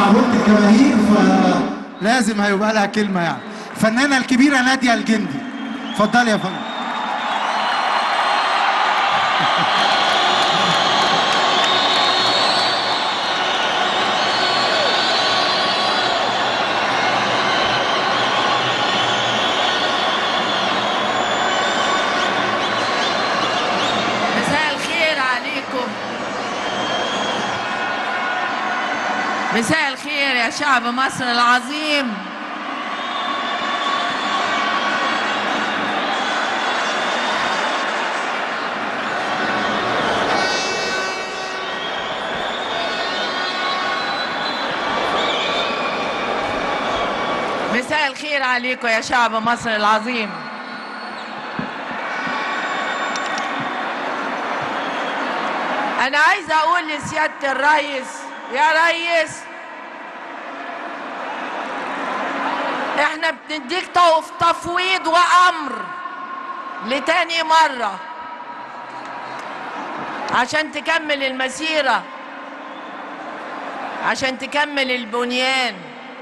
قلت الجماهير فلازم هيبقى لها كلمه يعني الفنانه الكبيره ناديه الجندي اتفضلي يا فندم مساء الخير عليكم مساء الخير يا شعب مصر العظيم مساء الخير عليكم يا شعب مصر العظيم أنا عايزة أقول لسيادة الرئيس يا ريس إحنا بنديك توف- تفويض وأمر لتاني مرة عشان تكمل المسيرة عشان تكمل البنيان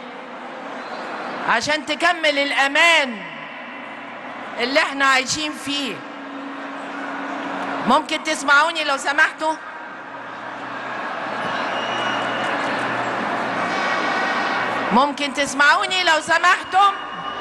عشان تكمل الأمان اللي احنا عايشين فيه ممكن تسمعوني لو سمحتوا ممكن تسمعوني لو سمحتم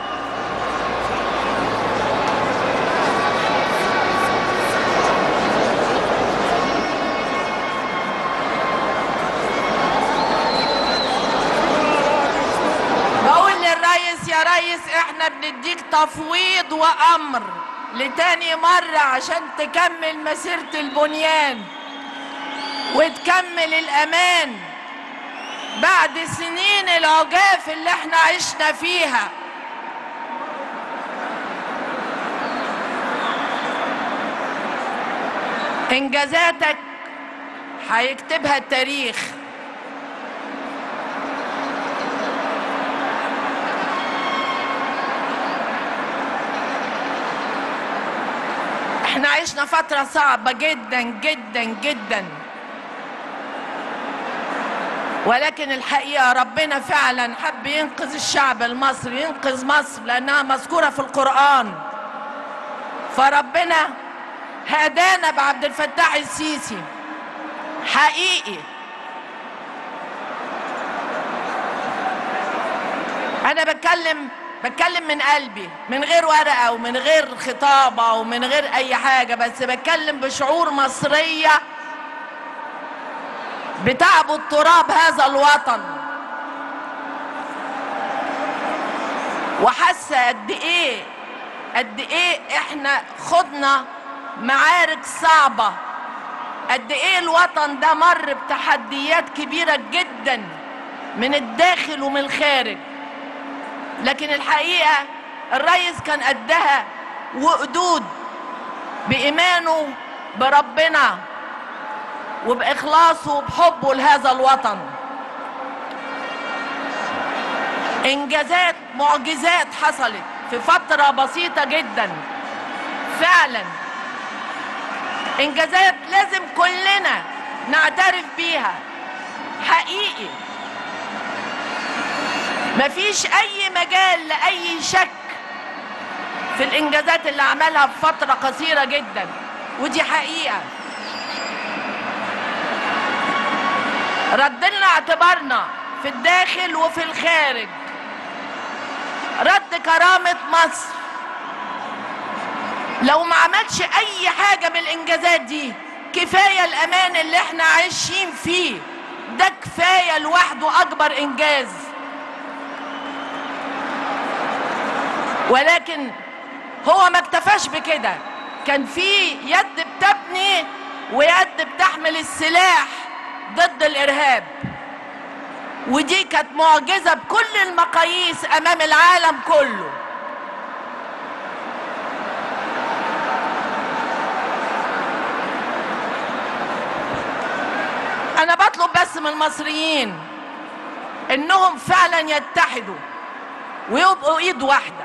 بقول للريس يا ريس احنا بنديك تفويض وامر لتاني مرة عشان تكمل مسيرة البنيان وتكمل الامان بعد سنين العجاف اللي احنا عشنا فيها انجازاتك هيكتبها التاريخ احنا عشنا فترة صعبة جدا جدا جدا ولكن الحقيقة ربنا فعلا حب ينقذ الشعب المصري ينقذ مصر لأنها مذكورة في القرآن فربنا هدانا بعبد الفتاح السيسي حقيقي أنا بتكلم بتكلم من قلبي من غير ورقة ومن غير خطابة ومن غير أي حاجة بس بتكلم بشعور مصرية بتعبد تراب هذا الوطن وحاسه قد ايه قد ايه احنا خضنا معارك صعبه قد ايه الوطن ده مر بتحديات كبيره جدا من الداخل ومن الخارج لكن الحقيقه الرئيس كان قدها وقدود بايمانه بربنا وبإخلاصه وبحبه لهذا الوطن إنجازات معجزات حصلت في فترة بسيطة جدا فعلا إنجازات لازم كلنا نعترف بيها حقيقي مفيش أي مجال لأي شك في الإنجازات اللي عملها في فترة قصيرة جدا ودي حقيقة ردنا اعتبارنا في الداخل وفي الخارج رد كرامة مصر لو ما عملش اي حاجة من الانجازات دي كفاية الامان اللي احنا عايشين فيه ده كفاية لوحده اكبر انجاز ولكن هو ما اكتفاش بكده كان في يد بتبني ويد بتحمل السلاح ضد الارهاب ودي كانت معجزه بكل المقاييس امام العالم كله انا بطلب بس من المصريين انهم فعلا يتحدوا ويبقوا ايد واحده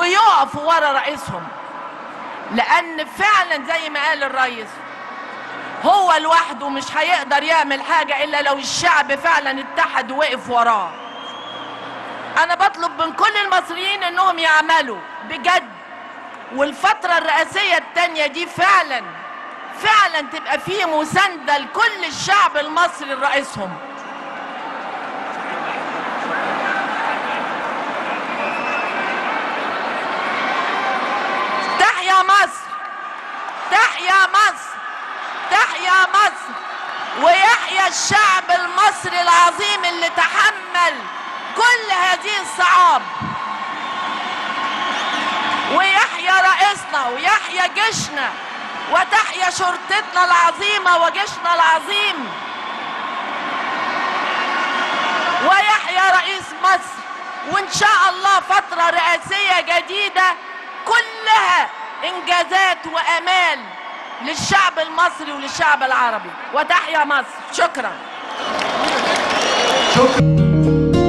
ويقفوا ورا رئيسهم لان فعلا زي ما قال الرئيس هو لوحده مش هيقدر يعمل حاجة إلا لو الشعب فعلا اتحد ووقف وراه أنا بطلب من كل المصريين إنهم يعملوا بجد والفترة الرئاسية التانية دي فعلا فعلا تبقى فيه مساندة لكل الشعب المصري لرئيسهم تحيا مصر تحيا مصر تحيا مصر ويحيا الشعب المصري العظيم اللي تحمل كل هذه الصعاب ويحيا رئيسنا ويحيا جيشنا وتحيا شرطتنا العظيمة وجيشنا العظيم ويحيا رئيس مصر وإن شاء الله فترة رئاسية جديدة كلها إنجازات وأمال للشعب المصري وللشعب العربي وتحيا مصر شكرا شكرا